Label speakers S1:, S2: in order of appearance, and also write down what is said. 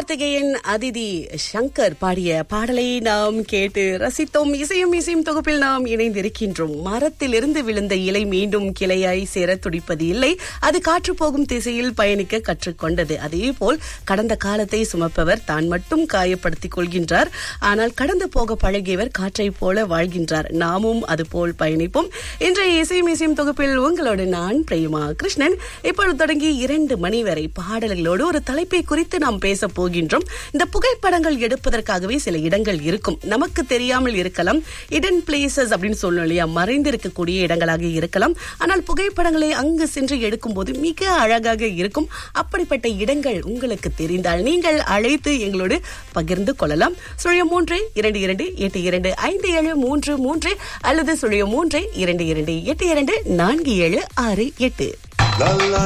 S1: கார்த்திகேயன் அதிதி சங்கர் பாடிய பாடலை நாம் கேட்டு ரசித்தோம் இசையும் இசையும் தொகுப்பில் நாம் இணைந்திருக்கின்றோம் மரத்திலிருந்து விழுந்த இலை மீண்டும் கிளையாய் சேர துடிப்பது இல்லை அது காற்று போகும் திசையில் பயணிக்க கற்றுக்கொண்டது அதே போல் கடந்த காலத்தை சுமப்பவர் தான் மட்டும் காயப்படுத்திக் கொள்கின்றார் ஆனால் கடந்து போக பழகியவர் காற்றைப் போல வாழ்கின்றார் நாமும் அதுபோல் பயணிப்போம் இன்றைய இசையும் இசையும் தொகுப்பில் உங்களோடு நான் பிரேமா கிருஷ்ணன் இப்பொழுது தொடங்கி இரண்டு மணி வரை பாடல்களோடு ஒரு தலைப்பை குறித்து நாம் பேச போகின்றோம் இந்த புகைப்படங்கள் எடுப்பதற்காகவே சில இடங்கள் இருக்கும் நமக்கு தெரியாமல் இருக்கலாம் இடன் பிளேசஸ் அப்படின்னு சொல்லணும் இல்லையா மறைந்திருக்கக்கூடிய இடங்களாக இருக்கலாம் ஆனால் புகைப்படங்களை அங்கு சென்று எடுக்கும்போது மிக அழகாக இருக்கும் அப்படிப்பட்ட இடங்கள் உங்களுக்கு தெரிந்தால் நீங்கள் அழைத்து எங்களோடு பகிர்ந்து கொள்ளலாம் சுழிய மூன்று இரண்டு இரண்டு எட்டு இரண்டு ஐந்து ஏழு மூன்று மூன்று அல்லது சுழிய மூன்று இரண்டு இரண்டு எட்டு இரண்டு நான்கு ஏழு ஆறு எட்டு
S2: La la